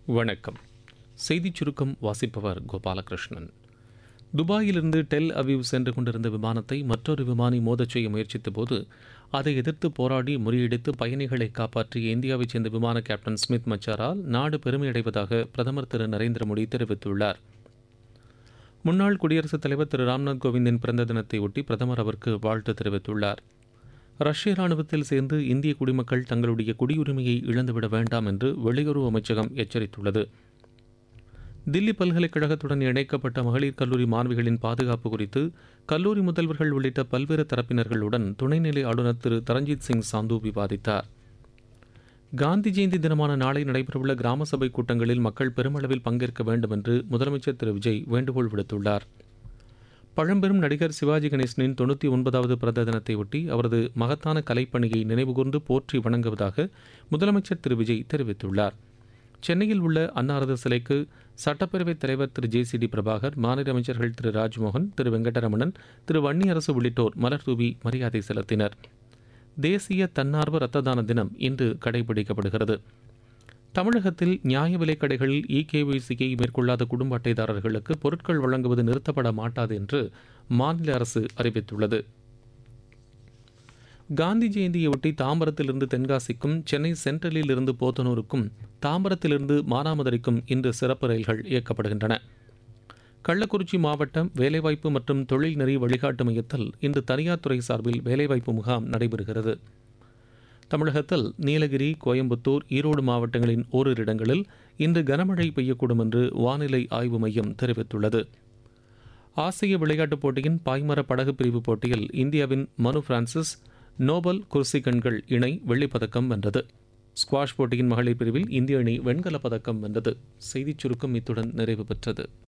வணக்கம் செய்திச் சுருக்கம் வாசிப்பவர் கோபாலகிருஷ்ணன் துபாயிலிருந்து டெல் அவிவ் சென்று கொண்டிருந்த விமானத்தை மற்றொரு விமானி மோதச் செய்ய முயற்சித்தபோது அதை எதிர்த்து போராடி முறியடித்து பயணிகளை காப்பாற்றிய இந்தியாவைச் சேர்ந்த விமான கேப்டன் ஸ்மித் மச்சாரால் நாடு பெருமையடைவதாக பிரதமர் திரு நரேந்திர மோடி தெரிவித்துள்ளார் முன்னாள் குடியரசுத் தலைவர் திரு ராம்நாத் கோவிந்தின் பிறந்த தினத்தை ஒட்டி பிரதமர் அவருக்கு வாழ்த்து தெரிவித்துள்ளார் ரஷ்ய ராணுவத்தில் சேர்ந்து இந்திய குடிமக்கள் தங்களுடைய குடியுரிமையை இழந்துவிட வேண்டாம் என்று வெளியுறவு அமைச்சகம் எச்சரித்துள்ளது தில்லி பல்கலைக்கழகத்துடன் இணைக்கப்பட்ட மகளிர் கல்லூரி மாணவிகளின் பாதுகாப்பு குறித்து கல்லூரி முதல்வர்கள் உள்ளிட்ட பல்வேறு தரப்பினர்களுடன் துணைநிலை ஆளுநர் திரு தரஞ்சித் சிங் சாந்து விவாதித்தார் காந்தி ஜெயந்தி தினமான நாளை நடைபெறவுள்ள கிராம சபை கூட்டங்களில் மக்கள் பெருமளவில் பங்கேற்க வேண்டும் என்று முதலமைச்சர் திரு விஜய் வேண்டுகோள் விடுத்துள்ளார் பழம்பெரும் நடிகர் சிவாஜி கணேசனின் தொண்ணூற்றி ஒன்பதாவது பிறந்த தினத்தையொட்டி அவரது மகத்தான கலைப்பணியை நினைவுகூர்ந்து போற்றி வணங்குவதாக முதலமைச்சர் திரு விஜய் தெரிவித்துள்ளார் சென்னையில் உள்ள அன்னாரது சிலைக்கு சட்டப்பேரவைத் தலைவர் திரு ஜே சி டி பிரபாகர் மாநில அமைச்சர்கள் திரு ராஜ்மோகன் திரு வெங்கடரமணன் திரு வன்னியரசு உள்ளிட்டோர் மலர் தூவி மரியாதை செலுத்தினர் தேசிய தன்னார்வ இரத்த தான தினம் இன்று கடைபிடிக்கப்படுகிறது தமிழகத்தில் நியாய விலைக் கடைகளில் இகேஒய்சியை மேற்கொள்ளாத குடும்ப அட்டைதாரர்களுக்கு பொருட்கள் வழங்குவது நிறுத்தப்பட மாட்டாது என்று மாநில அரசு அறிவித்துள்ளது காந்தி ஜெயந்தியொட்டி தாம்பரத்திலிருந்து தென்காசிக்கும் சென்னை சென்ட்ரலில் இருந்து போத்தனூருக்கும் தாம்பரத்திலிருந்து மானாமதுரைக்கும் இன்று சிறப்பு ரயில்கள் இயக்கப்படுகின்றன கள்ளக்குறிச்சி மாவட்டம் வேலைவாய்ப்பு மற்றும் தொழில் நெறி வழிகாட்டு மையத்தில் இன்று தனியார் துறை சார்பில் வேலைவாய்ப்பு முகாம் நடைபெறுகிறது தமிழகத்தில் நீலகிரி கோயம்புத்தூர் ஈரோடு மாவட்டங்களின் ஓரிரு இடங்களில் இன்று கனமழை பெய்யக்கூடும் என்று வானிலை ஆய்வு மையம் தெரிவித்துள்ளது ஆசிய விளையாட்டுப் போட்டியின் பாய்மர படகு பிரிவு போட்டியில் இந்தியாவின் மனு பிரான்சிஸ் நோபல் குர்சிகன்கள் இணை வெள்ளிப்பதக்கம் வென்றது ஸ்குவாஷ் போட்டியின் மகளிர் பிரிவில் இந்திய அணி வெண்கலப் பதக்கம் வென்றது செய்திச் சுருக்கம் இத்துடன் நிறைவு பெற்றது